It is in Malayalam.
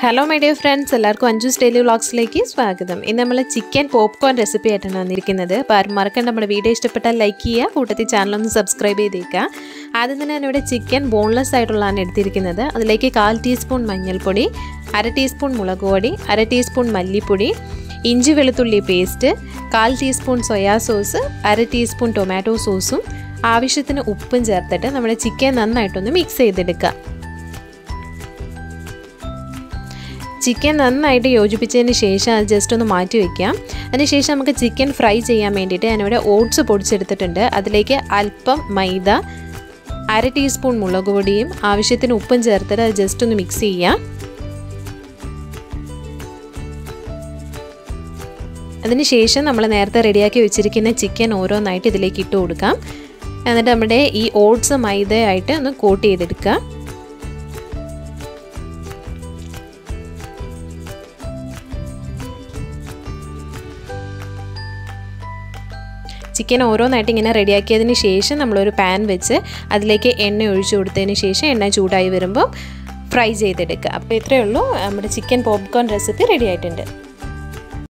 ഹലോ മൈ ഡിയർ ഫ്രണ്ട്സ് എല്ലാവർക്കും അഞ്ജൂസ് ഡെയിലി വ്ളോഗ്സിലേക്ക് സ്വാഗതം ഇന്ന് നമ്മൾ ചിക്കൻ പോപ്കോൺ റെസിപ്പി ആയിട്ടാണ് വന്നിരിക്കുന്നത് അപ്പോൾ ആരും മറക്കണ്ട നമ്മുടെ വീഡിയോ ഇഷ്ടപ്പെട്ടാൽ ലൈക്ക് ചെയ്യുക കൂട്ടത്തിൽ ചാനലൊന്ന് സബ്സ്ക്രൈബ് ചെയ്തേക്കുക ആദ്യം തന്നെ ഞാനിവിടെ ചിക്കൻ ബോൺലെസ് ആയിട്ടുള്ളതാണ് എടുത്തിരിക്കുന്നത് അതിലേക്ക് കാൽ ടീസ്പൂൺ മഞ്ഞൾപ്പൊടി അര ടീസ്പൂൺ മുളക് പൊടി അര ടീസ്പൂൺ മല്ലിപ്പൊടി ഇഞ്ചി വെളുത്തുള്ളി പേസ്റ്റ് കാൽ ടീസ്പൂൺ സോയാ സോസ് അര ടീസ്പൂൺ ടൊമാറ്റോ സോസും ആവശ്യത്തിന് ഉപ്പും ചേർത്തിട്ട് നമ്മുടെ ചിക്കൻ നന്നായിട്ടൊന്ന് മിക്സ് ചെയ്തെടുക്കുക ചിക്കൻ നന്നായിട്ട് യോജിപ്പിച്ചതിന് ശേഷം അത് ജസ്റ്റ് ഒന്ന് മാറ്റി വയ്ക്കാം അതിനുശേഷം നമുക്ക് ചിക്കൻ ഫ്രൈ ചെയ്യാൻ വേണ്ടിയിട്ട് ഞാനിവിടെ ഓട്സ് പൊടിച്ചെടുത്തിട്ടുണ്ട് അതിലേക്ക് അല്പം മൈദ അര ടീസ്പൂൺ മുളക് പൊടിയും ആവശ്യത്തിന് ഉപ്പും ചേർത്തിട്ട് അത് ജസ്റ്റ് ഒന്ന് മിക്സ് ചെയ്യാം അതിനുശേഷം നമ്മൾ നേരത്തെ റെഡിയാക്കി വെച്ചിരിക്കുന്ന ചിക്കൻ ഓരോന്നായിട്ട് ഇതിലേക്ക് ഇട്ട് കൊടുക്കാം എന്നിട്ട് നമ്മുടെ ഈ ഓട്സ് മൈദയായിട്ട് ഒന്ന് കോട്ട് ചെയ്തെടുക്കുക ചിക്കൻ ഓരോന്നായിട്ട് ഇങ്ങനെ റെഡിയാക്കിയതിന് ശേഷം നമ്മളൊരു പാൻ വെച്ച് അതിലേക്ക് എണ്ണ ഒഴിച്ചു കൊടുത്തതിന് ശേഷം എണ്ണ ചൂടായി വരുമ്പോൾ ഫ്രൈ ചെയ്തെടുക്കുക അപ്പോൾ ഇത്രയേ ഉള്ളൂ നമ്മുടെ ചിക്കൻ പോപ്കോൺ റെസിപ്പി റെഡി ആയിട്ടുണ്ട്